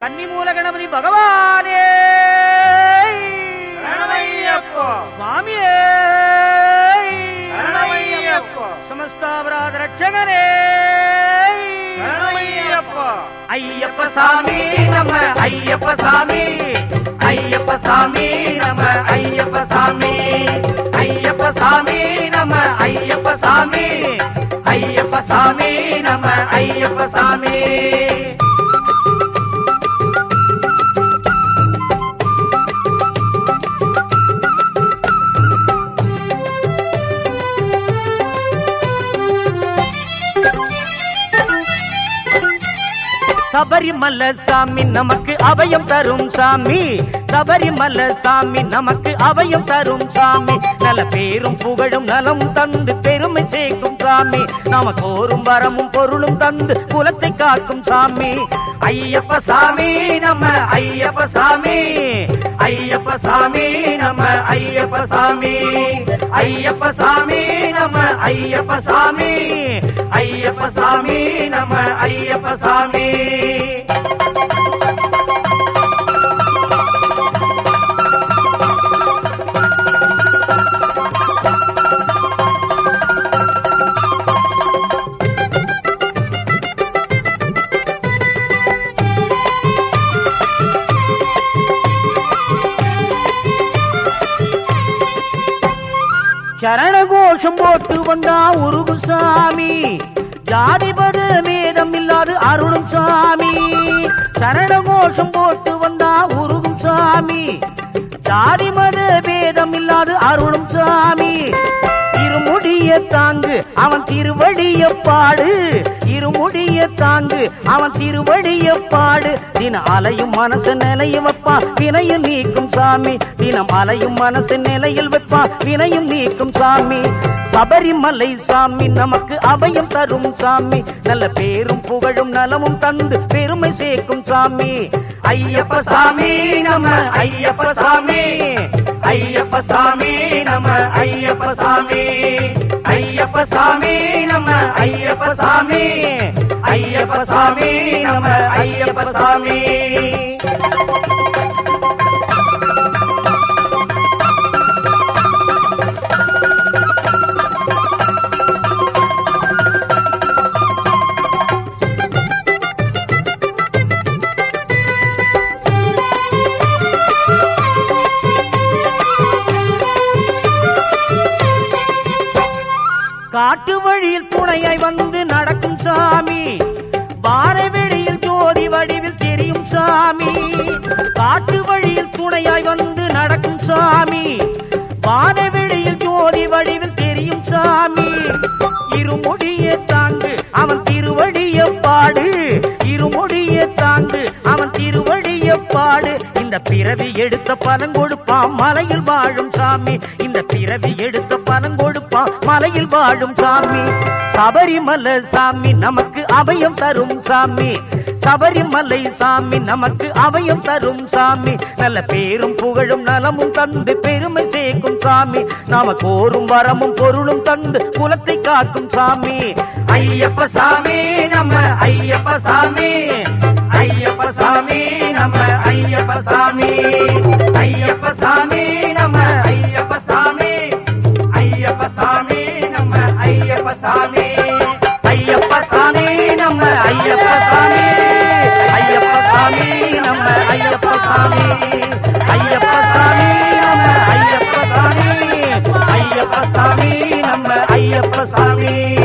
கன்னிமூல கணபதி பகவானே சரணமையப்பா. சுவாமியே சரணமையப்பா. சமஸ்தாபராத ரட்சகனே சரணமையப்பா. ஐயப்ப சாமி நம்ம ஐயப்ப சாமி ஐயப்ப சாமி நம்ம ஐயப்ப சாமி ஐயப்ப சாமி நம்ம ஐயப்ப சாமி ஐயப்ப சாமி நம்ம ஐயப்ப சாமி சபரிமல சாமி நமக்கு அபயம் தரும் சாமி சபரிமல சாமி நமக்கு அபயம் தரும் சாமி நல்ல பேரும் புகழும் நலமும் தந்து பெருமை சேர்க்கும் சாமி நாம கோரும் வரமும் பொருளும் தந்து குலத்தை காக்கும் சாமி ஐயப்ப சாமி நம்ம ஐயப்ப சாமி ஐயப்ப சாமி நம்ம ஐயப்ப சாமி ஐயப்ப சாமி நம்ம ஐயப்ப சாமி ஐயப்ப சாமி நம்ம ஐயப்ப சாமி சரண கோஷம் போட்டு வந்தா உருகு சாமி ஜாதிபத மேதம் இல்லாது அருளும் சாமி சரண கோஷம் போட்டு வந்தா உருகும் சாமி ஜாதி மத பேதம் இல்லாது அருளும் சாமி இருமுடிய தாங்கு அவன் திருவடிய பாடு இருமுடிய தாங்கு அவன் திருவடிய பாடு தின அலையும் மனசு நிலையும் வைப்பா வினையும் நீக்கும் சாமி தினம் அலையும் மனசு நிலையில் வைப்பா வினையும் நீக்கும் சாமி சபரிமலை சாமி நமக்கு அபயம் தரும் சாமி நல்ல பேரும் புகழும் நலமும் தந்து பெருமை சேர்க்கும் சாமி ஐயப்ப சாமி நம்ம ஐயப்ப சாமி ஐயப்ப சாமி நம்ம ஐயப்ப சாமி ஐயப்ப சாமி நம்ம ஐயப்ப சாமி ஐயப்ப சாமி நம்ம ஐயப்ப சாமி காட்டு வழியில் துணையாய் வந்து நடக்கும் சாமி வார வெளியில் ஜோதி வடிவில் தெரியும் சாமி காட்டு வழியில் துணையாய் வந்து நடக்கும் சாமி வார வெளியில் ஜோதி வடிவில் தெரியும் சாமி இருமுடிய தாங்கு அவன் திருவடிய பாடு இருமுடிய தாங்கு அவன் திருவடிய பாடு இந்த பிறவி எடுத்த பலன் கொடுப்பான் மலையில் வாழும் சாமி இந்த பிறவி எடுத்த பலன் கொடுப்பான் மலையில் வாழும் சாமி சபரிமலை சாமி நமக்கு அபயம் தரும் சாமி சபரிமலை சாமி நமக்கு அபயம் தரும் சாமி நல்ல பேரும் புகழும் நலமும் தந்து பெருமை சேர்க்கும் சாமி நாம கோரும் வரமும் பொருளும் தந்து குலத்தை காக்கும் சாமி ஐயப்ப சாமி நம்ம ஐயப்ப சாமி ஐயப்ப சாமி நம்ம ஐயப்ப சாமி ஐயப்ப சாமி நம்ம ஐயப்ப சாமி ஐயப்ப சாமி நம்ம ஐயப்ப சாமி ஐயப்ப சாமி நம்ம ஐயப்ப சாமி ஐயப்ப சாமி நம்ம ஐயப்ப சாமி ஐயப்ப சாமி நம்ம ஐயப்ப சாமி ஐயப்ப சாமி நம்ம ஐயப்ப சாமி